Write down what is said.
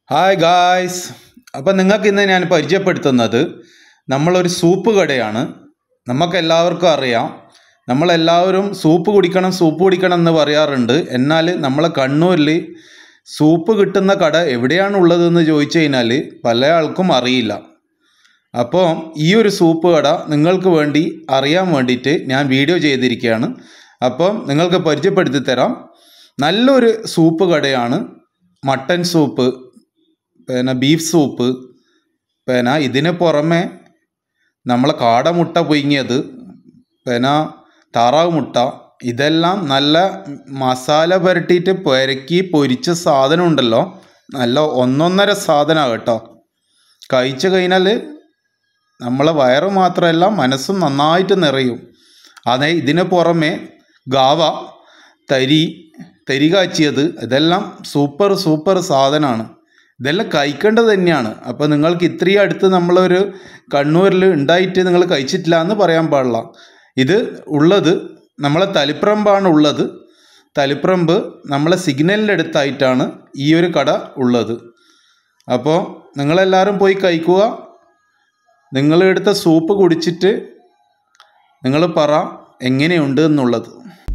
hi guys അപ്പം നിങ്ങൾക്ക് ഇന്ന് ഞാൻ പരിചയപ്പെടുത്തുന്നത് നമ്മളൊരു സൂപ്പ് കടയാണ് നമുക്കെല്ലാവർക്കും അറിയാം നമ്മളെല്ലാവരും സൂപ്പ് കുടിക്കണം സൂപ്പ് കുടിക്കണം എന്ന് പറയാറുണ്ട് എന്നാൽ നമ്മളെ കണ്ണൂരിൽ സൂപ്പ് കിട്ടുന്ന കട എവിടെയാണ് ഉള്ളതെന്ന് ചോദിച്ചു കഴിഞ്ഞാൽ പല ആൾക്കും അറിയില്ല അപ്പോൾ ഈ ഒരു സൂപ്പ് കട നിങ്ങൾക്ക് വേണ്ടി അറിയാൻ വേണ്ടിയിട്ട് ഞാൻ വീഡിയോ ചെയ്തിരിക്കുകയാണ് അപ്പം നിങ്ങൾക്ക് പരിചയപ്പെടുത്തി തരാം നല്ലൊരു സൂപ്പ് കടയാണ് മട്ടൻ സൂപ്പ് പിന്നെ ബീഫ് സൂപ്പ് പിന്നെ ഇതിന് പുറമെ നമ്മളെ കാടമുട്ട പുഴുങ്ങിയത് പിന്നെ താറാവ് മുട്ട ഇതെല്ലാം നല്ല മസാല പുരട്ടിയിട്ട് പുരക്കി പൊരിച്ച സാധനം ഉണ്ടല്ലോ നല്ല ഒന്നൊന്നര സാധനമാണ് കേട്ടോ കഴിച്ചു കഴിഞ്ഞാൽ നമ്മളെ വയറ് മാത്രമല്ല മനസ്സും നന്നായിട്ട് നിറയും അതെ ഇതിന് പുറമെ ഗാവ തരി തരി കാച്ചിയത് ഇതെല്ലാം സൂപ്പർ സൂപ്പർ സാധനമാണ് ഇതെല്ലാം കഴിക്കേണ്ടത് തന്നെയാണ് അപ്പോൾ നിങ്ങൾക്ക് ഇത്രയും അടുത്ത് നമ്മളൊരു കണ്ണൂരിൽ ഉണ്ടായിട്ട് നിങ്ങൾ കഴിച്ചിട്ടില്ല എന്ന് പറയാൻ പാടില്ല ഇത് ഉള്ളത് നമ്മളെ തളിപ്പറമ്പാണ് ഉള്ളത് തളിപ്പറമ്പ് നമ്മളെ സിഗ്നലിൻ്റെ അടുത്തായിട്ടാണ് ഈ ഒരു കട ഉള്ളത് അപ്പോൾ നിങ്ങളെല്ലാവരും പോയി കഴിക്കുക നിങ്ങൾ എടുത്ത സൂപ്പ് കുടിച്ചിട്ട് നിങ്ങൾ പറ എങ്ങനെയുണ്ട് എന്നുള്ളത്